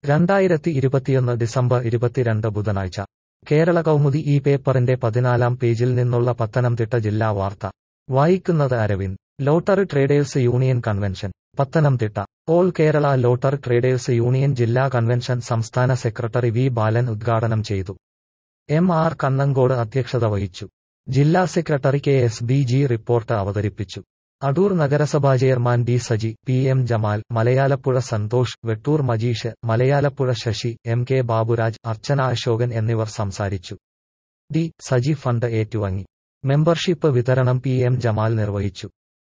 രണ്ടായിരത്തി ഇരുപത്തിയൊന്ന് ഡിസംബർ ഇരുപത്തിരണ്ട് ബുധനാഴ്ച കേരള കൗമുദി ഈ പേപ്പറിന്റെ പതിനാലാം പേജിൽ നിന്നുള്ള പത്തനംതിട്ട ജില്ലാ വാർത്ത വായിക്കുന്നത് Aravind lottery traders union convention Pathanamthitta all Kerala lottery traders union ജില്ലാ കൺവെൻഷൻ സംസ്ഥാന സെക്രട്ടറി വി ബാലൻ ഉദ്ഘാടനം ചെയ്തു എം ആർ കണ്ണങ്കോട് അധ്യക്ഷത വഹിച്ചു ജില്ലാ secretary K S B G report അവതരിപ്പിച്ചു അടൂർ നഗരസഭാ chairman D Saji P M Jamal Malayalapuzha Santhosh Vettoor Majeesh Malayalapuzha Sasi M K Baburaj Archana Asokan എന്നിവർ സംസാരിച്ചു ഡി സജി ഫണ്ട് ഏറ്റുവാങ്ങി മെമ്പർഷിപ്പ് വിതരണം പി എം ജമാൽ നിർവഹിച്ചു